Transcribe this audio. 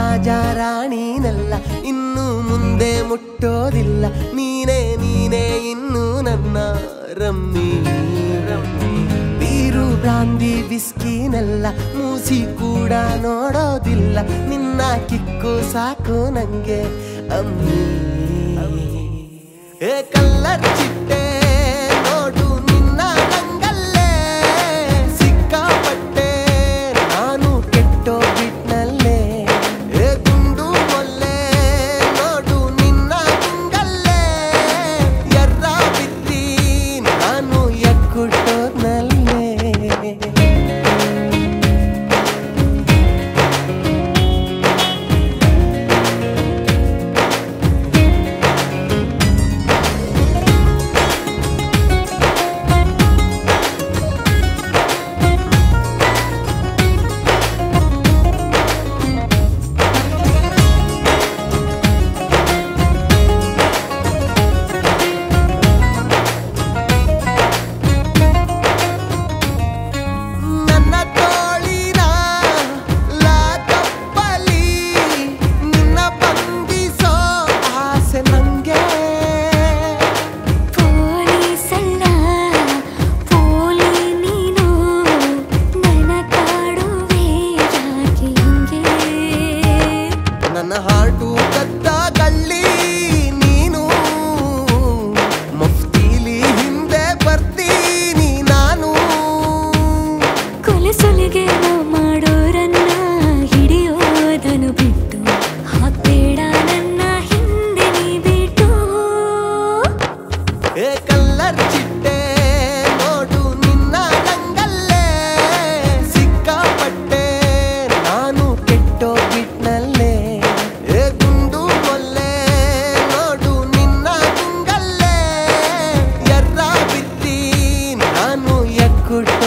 ರಾಜ ರಾಣಿನಲ್ಲ ಇನ್ನು ಮುಂದೆ ಮುಟ್ಟೋದಿಲ್ಲ ನೀನೇ ನೀನೇ ಇನ್ನು ನನ್ನ ರಮ್ಮಿ ಬೀರು ಬ್ರಾಂದಿ ಬಿಸ್ಕಿನೆಲ್ಲ ಮೂಸಿ ಕೂಡ ನೋಡೋದಿಲ್ಲ ನಿನ್ನ ಕಿಕ್ಕು ಸಾಕು ನಂಗೆ ಅಮ್ಮಿ ಏ ಕಲ್ಲರ್ ಚಿಟ್ಟೆ ನೋಡು ನಿನ್ನ ನಂಗಲ್ಲೇ ಸಿಕ್ಕಾಪಟ್ಟೆ ನಾನು ಕೆಟ್ಟೋ ಬಿಟ್ನಲ್ಲೇ ಏ ಗುಂಡು ಮೊಲ್ಲೆ ನೋಡು ನಿನ್ನ ಗುಂಗಲ್ಲೇ ಎರ್ರ ಬಿದ್ದಿ ನಾನು ಎಕ್ಕುಟ್ಟೋದ್ನಲ್ಲೇ ನನ್ನ ತೋಳಿನ ಲಾಕಪ್ಪಲಿ ನಿನ್ನ ಬಂಧಿಸೋ ಆಸೆ ನಂಗೆ ಪೊಲೀಸಲ್ಲ ಪೋಲಿ ನೀನು ನನ್ನ ಕಾಡುವೆ ಯಾಕೆ ಹಿಂಗೆ ನನ್ನ ಹಾಟು ಕದ್ದ ಗಳ್ಳಿ ನೀನು ಮುಫ್ತಿಲಿ ಹಿಂದೆ ಬರ್ತೀನಿ ನಾನು ಕೊಲೆ ಸುಲಿಗೆ ಮಾಡೋರನ್ನ ಹಿಡಿಯೋದನ್ನು ಬಿಟ್ಟು ಹಾಕ್ಬೇಡ ನನ್ನ ಹಿಂದೆ ನೀ ಬಿಟ್ಟು ಏ ಕಲ್ಲರ್ ಚಿಟ್ಟೆ ನೋಡು ನಿನ್ನ ನಂಗಲ್ಲೇ ಸಿಕ್ಕಾಪಟ್ಟೆ ನಾನು ಕೆಟ್ಟೋ ಬಿಟ್ನಲ್ಲೇ ಏ ಗುಂಡು ಮೊಲ್ಲೆ ನೋಡು ನಿನ್ನ ಗುಂಗಲ್ಲೇ ಎರ್ರ ಬಿದ್ದಿ ನಾನು ಎಕ್ಕುಟ್ಟ